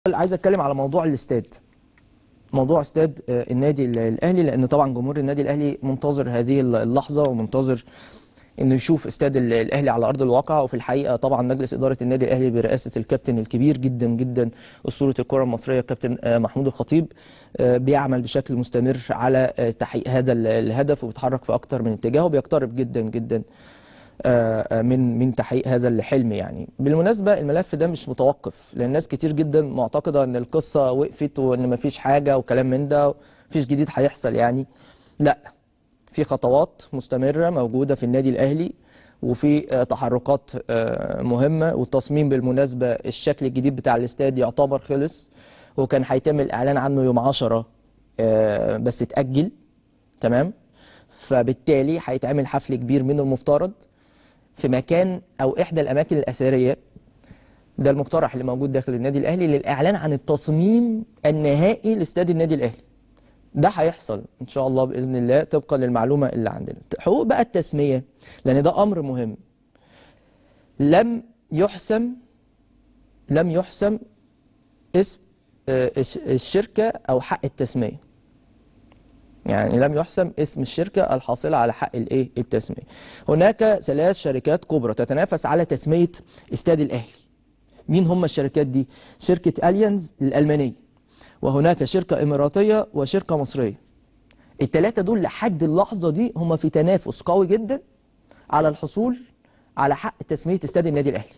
عايز اتكلم على موضوع الاستاد موضوع استاد آه، النادي ال- الاهلي لان طبعا جمهور النادي الاهلي منتظر هذه اللحظه ومنتظر انه يشوف استاد ال- الاهلي على ارض الواقع وفي الحقيقه طبعا مجلس اداره النادي الاهلي برئاسه الكابتن الكبير جدا جدا اسطوره الكره المصريه الكابتن آه، محمود الخطيب آه، بيعمل بشكل مستمر على آه، تحقيق هذا ال- الهدف وبيتحرك في اكتر من اتجاه وبيقترب جدا جدا آه، من من تحقيق هذا الحلم يعني بالمناسبه الملف ده مش متوقف لان ناس كتير جدا معتقده ان القصه وقفت وان مفيش حاجه وكلام من ده مفيش جديد هيحصل يعني لا في خطوات مستمره موجوده في النادي الاهلي وفي آه، تحركات آه، مهمه والتصميم بالمناسبه الشكل الجديد بتاع الاستاد يعتبر خلص وكان هيتم الاعلان عنه يوم 10 آه، بس اتاجل تمام فبالتالي هيتعمل حفل كبير من المفترض في مكان او احدى الاماكن الاثريه ده المقترح اللي موجود داخل النادي الاهلي للاعلان عن التصميم النهائي لاستاد النادي الاهلي ده هيحصل ان شاء الله باذن الله طبقا للمعلومه اللي عندنا حقوق بقى التسميه لان ده امر مهم لم يحسم لم يحسم اسم آه، الش- الشركه او حق التسميه يعني لم يحسم اسم الشركة الحاصلة على حق الايه التسمية هناك ثلاث شركات كبرى تتنافس على تسمية استاد الأهلي مين هم الشركات دي شركة أليانز الألمانية وهناك شركة إماراتية وشركة مصرية الثلاثة دول لحد اللحظة دي هم في تنافس قوي جدا على الحصول على حق تسمية استاد النادي الأهلي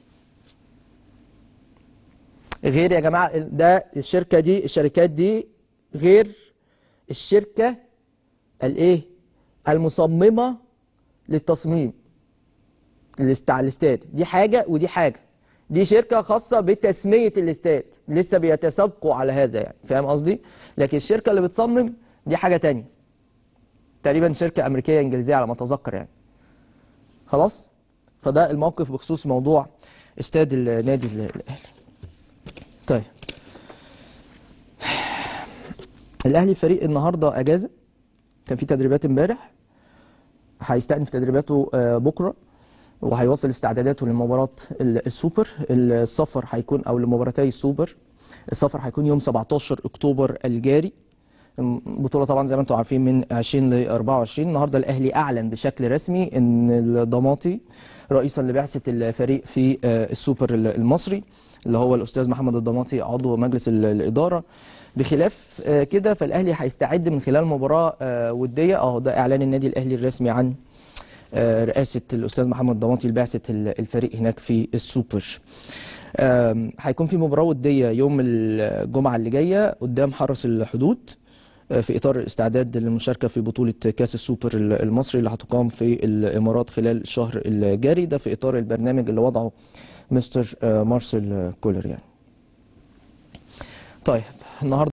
غير يا جماعة ده الشركة دي الشركات دي غير الشركة الايه المصممة للتصميم الاست- على الاستاد دي حاجة ودي حاجة دي شركة خاصة بتسمية الاستاد لسه بيتسابقوا على هذا يعني فاهم قصدي لكن الشركة اللي بتصمم دي حاجة تانية تقريبا شركة أمريكية إنجليزية على ما أتذكر يعني خلاص فده الموقف بخصوص موضوع استاد النادي ال- الأهلي طيب الأهلي فريق النهاردة أجازة كان في تدريبات امبارح هيستأنف تدريباته آه، بكره وهيواصل استعداداته لمباراة ال- السوبر السفر هيكون او لمباراتي السوبر السفر هيكون يوم 17 اكتوبر الجاري بطولة طبعا زي ما انتم عارفين من 20 ل 24 النهارده الاهلي اعلن بشكل رسمي ان الضماطي رئيسا لبعثة الفريق في آه، السوبر المصري اللي هو الاستاذ محمد الضماطي عضو مجلس ال- الاداره بخلاف آه، كده فالاهلي هيستعد من خلال مباراه آه، وديه اهو ده اعلان النادي الاهلي الرسمي عن آه، رئاسه الاستاذ محمد ضماطي لبعثه ال- الفريق هناك في السوبر آم، هيكون في مباراه وديه يوم الجمعه اللي جايه قدام حرس الحدود آه، في اطار الاستعداد للمشاركه في بطوله كاس السوبر المصري اللي هتقام في الامارات خلال الشهر الجاري ده في اطار البرنامج اللي وضعه مستر آه، مارسيل كولر يعني طيب النهارده